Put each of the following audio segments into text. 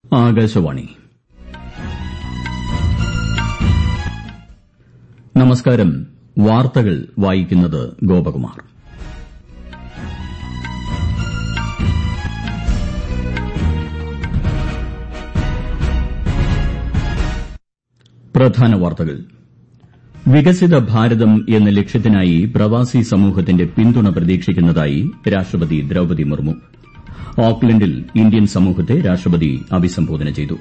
ആകാശവാണി നമസ്കാരം വാർത്തകൾ വായിക്കുന്നത് ഗോപകുമാർ പ്രധാന വാർത്തകൾ വികസിത ഭാരതം എന്ന ലക്ഷ്യത്തിനായി പ്രവാസി സമൂഹത്തിന്റെ പിന്തുണ പ്രതീക്ഷിക്കുന്നതായി രാഷ്ട്രപതി ദ്രൌപദി മുർമു ഓക്ലന്റിൽ ഇന്ത്യൻ സമൂഹത്തെ രാഷ്ട്രപതി അഭിസംബോധന ചെയ്തു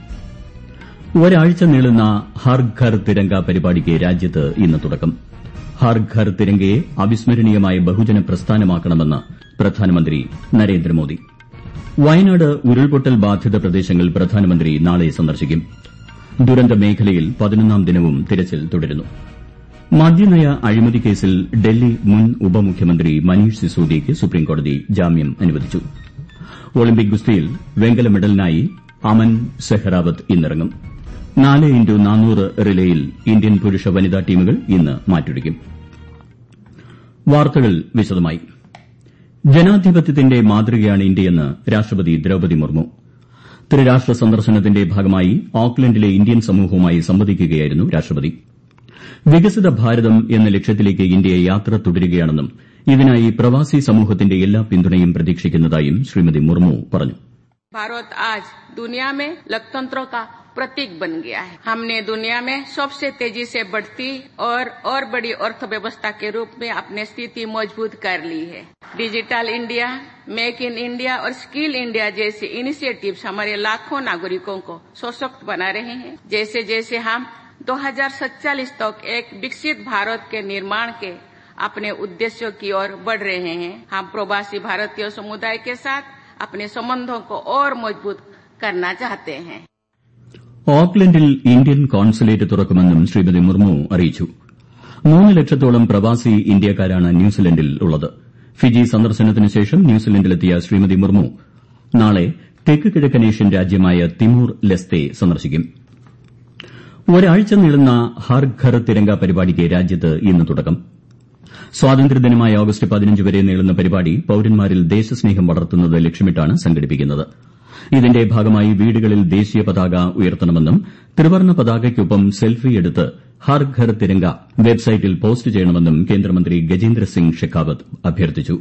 ഒരാഴ്ച നീളുന്ന ഹർ ഘർ തിരംഗ പരിപാടിക്ക് രാജ്യത്ത് ഇന്ന് തുടക്കം ഹർ ഘർ തിരംഗയെ അവിസ്മരണീയമായ ബഹുജന പ്രസ്ഥാനമാക്കണമെന്ന് പ്രധാനമന്ത്രി നരേന്ദ്രമോദി വയനാട് ഉരുൾപൊട്ടൽ ബാധിത പ്രദേശങ്ങൾ പ്രധാനമന്ത്രി നാളെ സന്ദർശിക്കും ദുരന്ത മേഖലയിൽ പതിനൊന്നാം ദിനവും തിരച്ചിൽ തുടരുന്നു മദ്യനയ അഴിമതി കേസിൽ ഡൽഹി മുൻ ഉപമുഖ്യമന്ത്രി മനീഷ് സിസോദിയയ്ക്ക് സുപ്രീംകോടതി ജാമ്യം അനുവദിച്ചു ഒളിമ്പിക് ഗുസ്തിയിൽ വെങ്കല മെഡലിനായി അമൻ സെഹ്റാവത്ത് ഇന്നിറങ്ങും നാല് ഇന്റു നാനൂറ് റിലേയിൽ ഇന്ത്യൻ പുരുഷ വനിതാ ടീമുകൾ ഇന്ന് മാറ്റുരയ്ക്കും വാർത്തകൾ വിശദമായി ജനാധിപത്യത്തിന്റെ മാതൃകയാണ് ഇന്ത്യയെന്ന് രാഷ്ട്രപതി ദ്രൌപദി മുർമു ത്രിരാഷ്ട്ര സന്ദർശനത്തിന്റെ ഭാഗമായി ഓക്ലന്റിലെ ഇന്ത്യൻ സമൂഹവുമായി സംവദിക്കുകയായിരുന്നു രാഷ്ട്രപതി വികസിത ഭാരതം എന്ന ലക്ഷ്യത്തിലേക്ക് ഇന്ത്യ യാത്ര തുടരുകയാണെന്നും ഇതിനായി പ്രവാസി സമൂഹത്തിന്റെ എല്ലാ പിന്തുണയും പ്രതീക്ഷിക്കുന്നതായും ശ്രീമതി മുർമു പറഞ്ഞു भारत आज दुनिया में लोकतंत्रों का प्रतीक बन गया है हमने दुनिया में सबसे तेजी से बढ़ती और और बड़ी अर्थव्यवस्था के रूप में अपनी स्थिति मजबूत कर ली है digital India make in India और स्किल इंडिया जैसे इनिशिएटिव्स हमारे लाखों नागरिकों को सशक्त बना रहे हैं जैसे जैसे हम 2047 तक एक विकसित भारत के निर्माण के अपने उद्देश्यों की ओर बढ़ रहे हैं हम प्रवासी भारतीय समुदाय के साथ अपने संबंधों को और मजबूत करना चाहते हैं ഓക്ലന്റിൽ ഇന്ത്യൻ കോൺസുലേറ്റ് തുറക്കുമെന്നും ശ്രീമതി മുർമു അറിയിച്ചു മൂന്ന് ലക്ഷത്തോളം പ്രവാസി ഇന്ത്യക്കാരാണ് ന്യൂസിലന്റിൽ ഉള്ളത് ഫിജി സന്ദർശനത്തിന് ശേഷം ന്യൂസിലന്റിലെത്തിയ ശ്രീമതി മുർമു നാളെ തെക്ക് കിഴക്കൻ ഏഷ്യൻ രാജ്യമായ തിമൂർ ലെസ്തെ സന്ദർശിക്കും ഒരാഴ്ച നീളുന്ന ഹർ ഘർ തിരംഗ പരിപാടിക്ക് രാജ്യത്ത് ഇന്ന് തുടക്കം സ്വാതന്ത്ര്യദിനമായ ഓഗസ്റ്റ് പതിനഞ്ച് വരെ നീളുന്ന പരിപാടി പൌരന്മാരിൽ ദേശസ്നേഹം വളർത്തുന്നത് ലക്ഷ്യമിട്ടാണ് സംഘടിപ്പിക്കുന്നത് ഇതിന്റെ ഭാഗമായി വീടുകളിൽ ദേശീയ പതാക ഉയർത്തണമെന്നും ത്രിവർണ്ണ പതാകയ്ക്കൊപ്പം സെൽഫി എടുത്ത് ഹർ ഘർ തിരംഗ വെബ്സൈറ്റിൽ പോസ്റ്റ് ചെയ്യണമെന്നും കേന്ദ്രമന്ത്രി ഗജേന്ദ്ര സിംഗ് ഷെഖാവത്ത് അഭ്യർത്ഥിച്ചു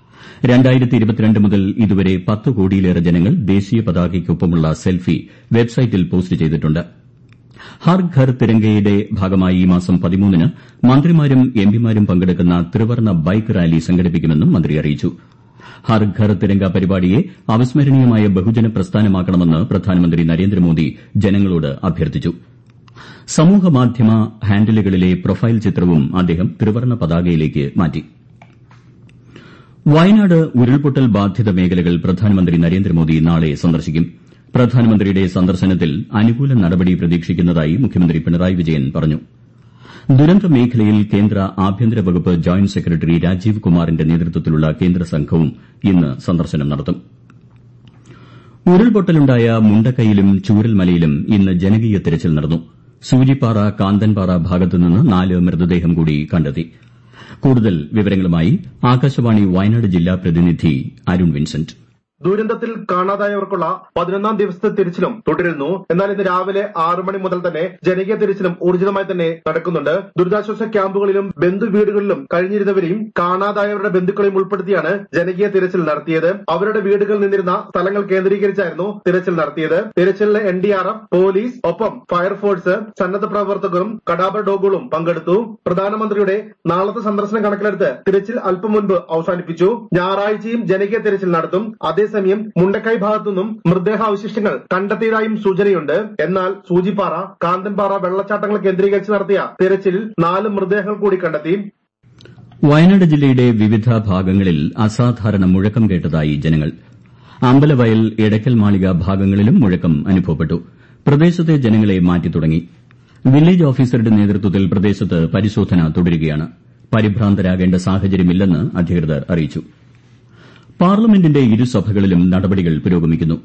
മുതൽ ഇതുവരെ പത്ത് കോടിയിലേറെ ജനങ്ങൾ ദേശീയ പതാകയ്ക്കൊപ്പമുള്ള സെൽഫി വെബ്സൈറ്റിൽ പോസ്റ്റ് ചെയ്തിട്ടുണ്ട് ഹർ ഘർ തിരംഗയുടെ ഭാഗമായി ഈ മാസം പതിമൂന്നിന് മന്ത്രിമാരും എംപിമാരും പങ്കെടുക്കുന്ന ത്രിവർണ്ണ ബൈക്ക് റാലി സംഘടിപ്പിക്കുമെന്നും മന്ത്രി അറിയിച്ചു ഹർ ഘർ തിരംഗ പരിപാടിയെ അവിസ്മരണീയമായ ബഹുജന പ്രസ്ഥാനമാക്കണമെന്ന് പ്രധാനമന്ത്രി നരേന്ദ്രമോദി ജനങ്ങളോട് അഭ്യർത്ഥിച്ചു സമൂഹമാധ്യമ ഹാൻഡിലുകളിലെ പ്രൊഫൈൽ ചിത്രവും അദ്ദേഹം ത്രിവർണ്ണ പതാകയിലേക്ക് മാറ്റി വയനാട് ഉരുൾപൊട്ടൽ ബാധിത മേഖലകൾ പ്രധാനമന്ത്രി നരേന്ദ്രമോദി നാളെ സന്ദർശിക്കും പ്രധാനമന്ത്രിയുടെ സന്ദർശനത്തിൽ അനുകൂല നടപടി പ്രതീക്ഷിക്കുന്നതായി മുഖ്യമന്ത്രി പിണറായി വിജയൻ പറഞ്ഞു ദുരന്ത മേഖലയിൽ കേന്ദ്ര ആഭ്യന്തര വകുപ്പ് ജോയിന്റ് സെക്രട്ടറി രാജീവ് കുമാറിന്റെ നേതൃത്വത്തിലുള്ള കേന്ദ്ര സംഘവും ഇന്ന് സന്ദർശനം നടത്തും ഉരുൾപൊട്ടലുണ്ടായ മുണ്ടക്കൈയിലും ചൂരൽമലയിലും ഇന്ന് ജനകീയ തെരച്ചിൽ നടന്നു സൂചിപ്പാറ കാന്തൻപാറ ഭാഗത്തുനിന്ന് നാല് മൃതദേഹം കൂടി കണ്ടെത്തി കൂടുതൽ വിവരങ്ങളുമായി ആകാശവാണി വയനാട് ജില്ലാ പ്രതിനിധി അരുൺ വിൻസെന്റ് ദുരന്തത്തിൽ കാണാതായവർക്കുള്ള പതിനൊന്നാം ദിവസത്തെ തിരച്ചിലും തുടരുന്നു എന്നാൽ ഇന്ന് രാവിലെ ആറു മണി മുതൽ തന്നെ ജനകീയ തിരച്ചിലും ഊർജിതമായി തന്നെ നടക്കുന്നുണ്ട് ദുരിതാശ്വാസ ക്യാമ്പുകളിലും ബന്ധു വീടുകളിലും കഴിഞ്ഞിരുന്നവരെയും കാണാതായവരുടെ ബന്ധുക്കളെയും ഉൾപ്പെടുത്തിയാണ് ജനകീയ തിരച്ചിൽ നടത്തിയത് അവരുടെ വീടുകളിൽ നിന്നിരുന്ന സ്ഥലങ്ങൾ കേന്ദ്രീകരിച്ചായിരുന്നു തിരച്ചിൽ നടത്തിയത് തിരച്ചിലിന് N D R F police ഒപ്പം ഫയർഫോഴ്സ് സന്നദ്ധ പ്രവർത്തകരും കടാബർ ഡോഗുകളും പങ്കെടുത്തു പ്രധാനമന്ത്രിയുടെ നാളത്തെ സന്ദർശനം കണക്കിലെടുത്ത് തിരച്ചിൽ അല്പം മുൻപ് അവസാനിപ്പിച്ചു ഞായറാഴ്ചയും ജനകീയ തിരച്ചിൽ നടത്തും അതേ അതേസമയം മുണ്ടക്കൈ ഭാഗത്തുനിന്നും മൃതദേഹാവശിഷ്ടങ്ങൾ കണ്ടെത്തിയതായും സൂചനയുണ്ട് എന്നാൽ സൂചിപ്പാറ കാന്തൻപാറ വെള്ളച്ചാട്ടങ്ങൾ കേന്ദ്രീകരിച്ച് നടത്തിയ തിരച്ചിലിൽ നാല് മൃതദേഹങ്ങൾ കൂടി കണ്ടെത്തി വയനാട് ജില്ലയുടെ വിവിധ ഭാഗങ്ങളിൽ അസാധാരണ മുഴക്കം കേട്ടതായി ജനങ്ങൾ അമ്പലവയൽ എടക്കൽ മാളിക ഭാഗങ്ങളിലും മുഴക്കം അനുഭവപ്പെട്ടു പ്രദേശത്തെ ജനങ്ങളെ മാറ്റി തുടങ്ങി വില്ലേജ് ഓഫീസറുടെ നേതൃത്വത്തിൽ പ്രദേശത്ത് പരിശോധന തുടരുകയാണ് പരിഭ്രാന്തരാകേണ്ട സാഹചര്യമില്ലെന്ന് അധികൃതർ അറിയിച്ചു പാർലമെന്റിന്റെ ഇരുസഭകളിലും നടപടികൾ പുരോഗമിക്കുന്നു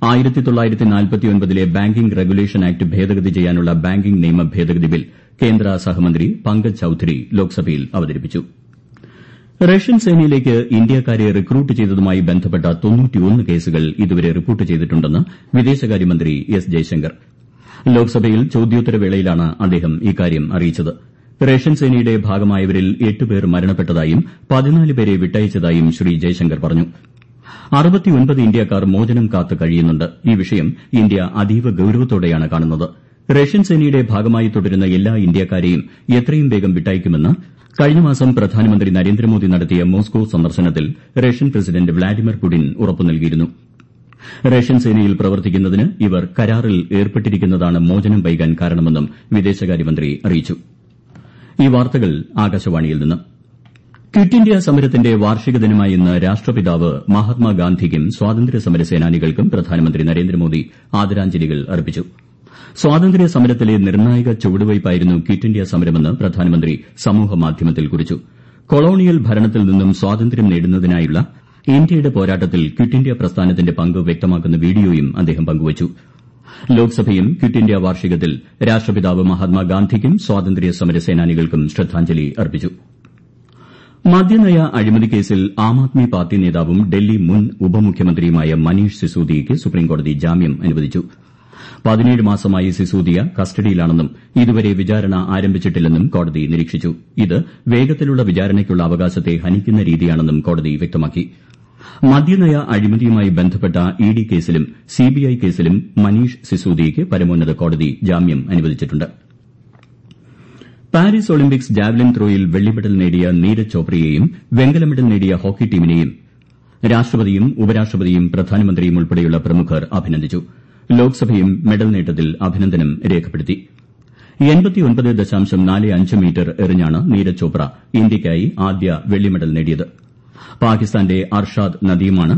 ലെ ബാങ്കിംഗ് റെഗുലേഷൻ ആക്ട് ഭേദഗതി ചെയ്യാനുള്ള ബാങ്കിംഗ് നിയമ ഭേദഗതി ബിൽ കേന്ദ്ര സഹമന്ത്രി പങ്കജ് ചൌധരി ലോക്സഭയിൽ അവതരിപ്പിച്ചു റഷ്യൻ സേനയിലേക്ക് ഇന്ത്യക്കാരെ റിക്രൂട്ട് ചെയ്തതുമായി ബന്ധപ്പെട്ട കേസുകൾ ഇതുവരെ റിപ്പോർട്ട് ചെയ്തിട്ടുണ്ടെന്ന് വിദേശകാര്യമന്ത്രി എസ് ജയശങ്കർ ലോക്സഭയിൽ ചോദ്യോത്തരവേളയിലാണ് അദ്ദേഹം ഇക്കാര്യം അറിയിച്ചത് റഷ്യൻ സേനയുടെ ഭാഗമായവരിൽ എട്ട് പേർ മരണപ്പെട്ടതായും പതിനാല് പേരെ വിട്ടയച്ചതായും ശ്രീ ജയശങ്കർ പറഞ്ഞു ഇന്ത്യക്കാർ മോചനം കാത്ത് കഴിയുന്നുണ്ട് ഈ വിഷയം ഇന്ത്യ അതീവ ഗൌരവത്തോടെയാണ് കാണുന്നത് റഷ്യൻ സേനയുടെ ഭാഗമായി തുടരുന്ന എല്ലാ ഇന്ത്യക്കാരെയും എത്രയും വേഗം വിട്ടയയ്ക്കുമെന്ന് കഴിഞ്ഞ മാസം പ്രധാനമന്ത്രി നരേന്ദ്രമോദി നടത്തിയ മോസ്കോ സന്ദർശനത്തിൽ റഷ്യൻ പ്രസിഡന്റ് വ്ളാഡിമിർ പുടിൻ ഉറപ്പു നൽകിയിരുന്നു റഷ്യൻ സേനയിൽ പ്രവർത്തിക്കുന്നതിന് ഇവർ കരാറിൽ ഏർപ്പെട്ടിരിക്കുന്നതാണ് മോചനം വൈകാൻ കാരണമെന്നും വിദേശകാര്യമന്ത്രി അറിയിച്ചു ഈ വാർത്തകൾ ആകാശവാണിയിൽ നിന്ന് ക്വിറ്റ് ഇന്ത്യ സമരത്തിന്റെ വാർഷിക ദിനമായ ഇന്ന് രാഷ്ട്രപിതാവ് മഹാത്മാഗാന്ധിക്കും സ്വാതന്ത്ര്യ സമര സേനാനികൾക്കും പ്രധാനമന്ത്രി നരേന്ദ്രമോദി ആദരാഞ്ജലികൾ അർപ്പിച്ചു സ്വാതന്ത്ര്യ സമരത്തിലെ നിർണായക ചുവടുവയ്പായിരുന്നു ക്വിറ്റ് ഇന്ത്യ സമരമെന്ന് പ്രധാനമന്ത്രി സമൂഹമാധ്യമത്തിൽ കുറിച്ചു കൊളോണിയൽ ഭരണത്തിൽ നിന്നും സ്വാതന്ത്ര്യം നേടുന്നതിനായുള്ള ഇന്ത്യയുടെ പോരാട്ടത്തിൽ ക്വിറ്റ് ഇന്ത്യ പ്രസ്ഥാനത്തിന്റെ പങ്ക് വ്യക്തമാക്കുന്ന വീഡിയോയും അദ്ദേഹം പങ്കുവച്ചു ലോക്സഭയും ക്വിറ്റ് ഇന്ത്യ വാർഷികത്തിൽ രാഷ്ട്രപിതാവ് മഹാത്മാഗാന്ധിക്കും സ്വാതന്ത്ര്യ സമര സേനാനികൾക്കും ശ്രദ്ധാഞ്ജലി അർപ്പിച്ചു മദ്യനയ അഴിമതി കേസിൽ ആം ആദ്മി പാർട്ടി നേതാവും ഡൽഹി മുൻ ഉപമുഖ്യമന്ത്രിയുമായ മനീഷ് സിസോദിയയ്ക്ക് സുപ്രീംകോടതി ജാമ്യം അനുവദിച്ചു പതിനേഴ് മാസമായി സിസോദിയ കസ്റ്റഡിയിലാണെന്നും ഇതുവരെ വിചാരണ ആരംഭിച്ചിട്ടില്ലെന്നും കോടതി നിരീക്ഷിച്ചു ഇത് വേഗത്തിലുള്ള വിചാരണയ്ക്കുള്ള അവകാശത്തെ ഹനിക്കുന്ന രീതിയാണെന്നും കോടതി വ്യക്തമാക്കി മദ്യനയ അഴിമതിയുമായി ബന്ധപ്പെട്ട ഇഡി കേസിലും സിബിഐ കേസിലും മനീഷ് സിസോദിയയ്ക്ക് പരമോന്നത കോടതി ജാമ്യം അനുവദിച്ചിട്ടുണ്ട് പാരീസ് ഒളിമ്പിക്സ് ജാവലിൻ ത്രോയിൽ വെള്ളി മെഡൽ നേടിയ നീരജ് ചോപ്രയെയും വെങ്കല മെഡൽ നേടിയ ഹോക്കി ടീമിനെയും രാഷ്ട്രപതിയും ഉപരാഷ്ട്രപതിയും പ്രധാനമന്ത്രിയും ഉൾപ്പെടെയുള്ള പ്രമുഖർ അഭിനന്ദിച്ചു ലോക്സഭയും മെഡൽ നേട്ടത്തിൽ അഭിനന്ദനം രേഖപ്പെടുത്തി മീറ്റർ എറിഞ്ഞാണ് നീരജ് ചോപ്ര ഇന്ത്യയ്ക്കായി ആദ്യ വെള്ളി മെഡൽ നേടിയത് പാകിസ്ഥാന്റെ അർഷാദ് നദീമാണ്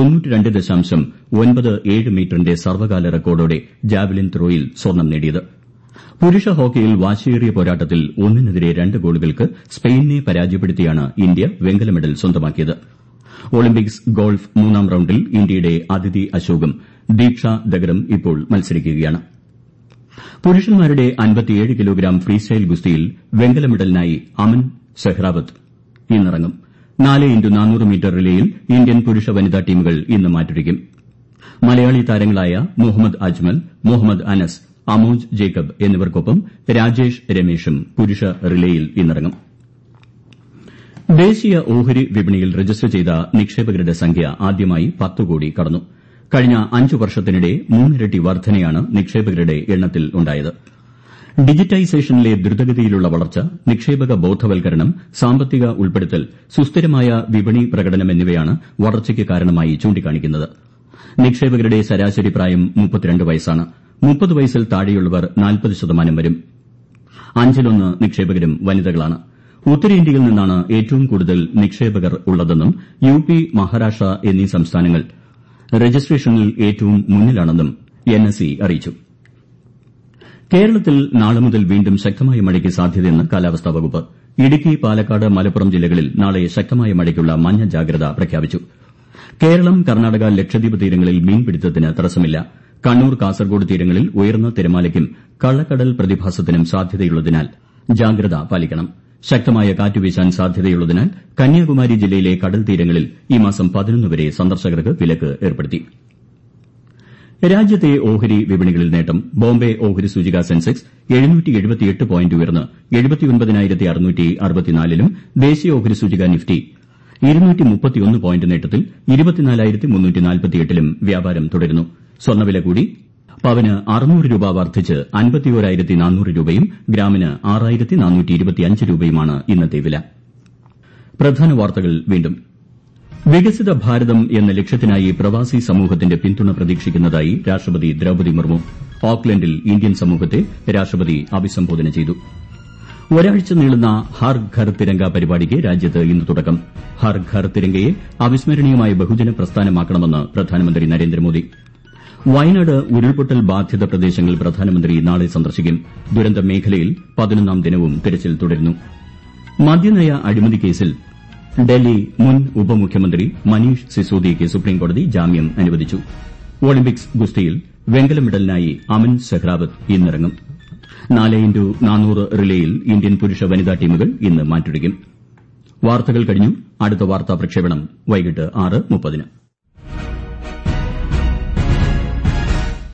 മീറ്ററിന്റെ സർവ്വകാല റെക്കോർഡോടെ ജാവലിൻ ത്രോയിൽ സ്വർണ്ണം നേടിയത് പുരുഷ ഹോക്കിയിൽ വാശിയേറിയ പോരാട്ടത്തിൽ ഒന്നിനെതിരെ രണ്ട് ഗോളുകൾക്ക് സ്പെയിനിനെ പരാജയപ്പെടുത്തിയാണ് ഇന്ത്യ വെങ്കല മെഡൽ സ്വന്തമാക്കിയത് ഒളിമ്പിക്സ് ഗോൾഫ് മൂന്നാം റൌണ്ടിൽ ഇന്ത്യയുടെ അദിതി അശോകും ദീക്ഷ ദഗറും ഇപ്പോൾ മത്സരിക്കുകയാണ് പുരുഷന്മാരുടെ കിലോഗ്രാം ഫ്രീസ്റ്റൈൽ ഗുസ്തിയിൽ വെങ്കല മെഡലിനായി അമൻ സെഹ്റാവത്ത് ഇന്നിറങ്ങും നാല് ഇന്റു നാനൂറ് മീറ്റർ റിലേയിൽ ഇന്ത്യൻ പുരുഷ വനിതാ ടീമുകൾ ഇന്ന് മാറ്റുരയ്ക്കും മലയാളി താരങ്ങളായ മുഹമ്മദ് അജ്മൽ മുഹമ്മദ് അനസ് അമോജ് ജേക്കബ് എന്നിവർക്കൊപ്പം രാജേഷ് രമേഷും പുരുഷ റിലേയിൽ ഇന്നിറങ്ങും ദേശീയ ഓഹരി വിപണിയിൽ രജിസ്റ്റർ ചെയ്ത നിക്ഷേപകരുടെ സംഖ്യ ആദ്യമായി പത്ത് കോടി കടന്നു കഴിഞ്ഞ അഞ്ച് വർഷത്തിനിടെ മൂന്നിരട്ടി വർധനയാണ് നിക്ഷേപകരുടെ എണ്ണത്തിൽ ഉണ്ടായത് ഡിജിറ്റൈസേഷനിലെ ദ്രുതഗതിയിലുള്ള വളർച്ച നിക്ഷേപക ബോധവൽക്കരണം സാമ്പത്തിക ഉൾപ്പെടുത്തൽ സുസ്ഥിരമായ വിപണി പ്രകടനം എന്നിവയാണ് വളർച്ചയ്ക്ക് കാരണമായി ചൂണ്ടിക്കാണിക്കുന്നത് നിക്ഷേപകരുടെ ശരാശരി പ്രായം വയസ്സാണ് മുപ്പത് വയസ്സിൽ താഴെയുള്ളവർ നാൽപ്പത് ശതമാനം വരും അഞ്ചിലൊന്ന് നിക്ഷേപകരും വനിതകളാണ് ഉത്തരേന്ത്യയിൽ നിന്നാണ് ഏറ്റവും കൂടുതൽ നിക്ഷേപകർ ഉള്ളതെന്നും യു പി മഹാരാഷ്ട്ര എന്നീ സംസ്ഥാനങ്ങൾ രജിസ്ട്രേഷനിൽ ഏറ്റവും മുന്നിലാണെന്നും എൻഎസ്ഇ അറിയിച്ചു കേരളത്തിൽ നാളെ മുതൽ വീണ്ടും ശക്തമായ മഴയ്ക്ക് സാധ്യതയെന്ന് കാലാവസ്ഥാ വകുപ്പ് ഇടുക്കി പാലക്കാട് മലപ്പുറം ജില്ലകളിൽ നാളെ ശക്തമായ മഴയ്ക്കുള്ള മഞ്ഞ ജാഗ്രത പ്രഖ്യാപിച്ചു കേരളം കർണാടക ലക്ഷദ്വീപ് തീരങ്ങളിൽ മീൻപിടുത്തത്തിന് തടസ്സമില്ല കണ്ണൂർ കാസർകോട് തീരങ്ങളിൽ ഉയർന്ന തിരമാലയ്ക്കും കള്ളക്കടൽ പ്രതിഭാസത്തിനും സാധ്യതയുള്ളതിനാൽ ജാഗ്രത പാലിക്കണം ശക്തമായ കാറ്റ് വീശാൻ സാധ്യതയുള്ളതിനാൽ കന്യാകുമാരി ജില്ലയിലെ കടൽ തീരങ്ങളിൽ ഈ മാസം പതിനൊന്ന് വരെ സന്ദർശകർക്ക് വിലക്ക് ഏർപ്പെടുത്തി രാജ്യത്തെ ഓഹരി വിപണികളിൽ നേട്ടം ബോംബെ ഓഹരി സൂചിക സെൻസെക്സ് പോയിന്റ് ഉയർന്ന് ലും ദേശീയ ഓഹരി സൂചിക നിഫ്റ്റി പോയിന്റ് നേട്ടത്തിൽ ലും വ്യാപാരം തുടരുന്നു സ്വർണ്ണവില കൂടി പവന് അറുന്നൂറ് രൂപ വർദ്ധിച്ച് അൻപത്തിയോരായിരത്തി നാനൂറ് രൂപയും ഗ്രാമിന് ആറായിരത്തി നാനൂറ്റി ഇരുപത്തിയഞ്ച് രൂപയുമാണ് ഇന്നത്തെ വില പ്രധാന വാർത്തകൾ വീണ്ടും വികസിത ഭാരതം എന്ന ലക്ഷ്യത്തിനായി പ്രവാസി സമൂഹത്തിന്റെ പിന്തുണ പ്രതീക്ഷിക്കുന്നതായി രാഷ്ട്രപതി ദ്രൌപദി മുർമു ഓക്ലൻഡിൽ ഇന്ത്യൻ സമൂഹത്തെ രാഷ്ട്രപതി അഭിസംബോധന ചെയ്തു ഒരാഴ്ച നീളുന്ന ഹർ ഘർ തിരങ്ക പരിപാടിക്ക് രാജ്യത്ത് ഇന്ന് തുടക്കം ഹർ ഘർ തിരങ്കയെ അവിസ്മരണീയമായ ബഹുജന പ്രസ്ഥാനമാക്കണമെന്ന് പ്രധാനമന്ത്രി നരേന്ദ്രമോദി വയനാട് ഉരുൾപൊട്ടൽ ബാധിത പ്രദേശങ്ങൾ പ്രധാനമന്ത്രി നാളെ സന്ദർശിക്കും ദുരന്ത മേഖലയിൽ പതിനൊന്നാം ദിനവും തിരച്ചിൽ തുടരുന്നു മദ്യനയ അഴിമതി കേസിൽ ഡൽഹി മുൻ ഉപമുഖ്യമന്ത്രി മനീഷ് സിസോദിയയ്ക്ക് സുപ്രീംകോടതി ജാമ്യം അനുവദിച്ചു ഒളിമ്പിക്സ് ഗുസ്തിയിൽ വെങ്കല മെഡലിനായി അമൻ സെഹ്റാവത്ത് ഇന്നിറങ്ങും നാല് ഇന്റു നാനൂറ് റിലേയിൽ ഇന്ത്യൻ പുരുഷ വനിതാ ടീമുകൾ ഇന്ന് മാറ്റുരയ്ക്കും വാർത്തകൾ കഴിഞ്ഞു അടുത്ത വാർത്താ പ്രക്ഷേപണം വൈകിട്ട് ആറ് മുപ്പതിന്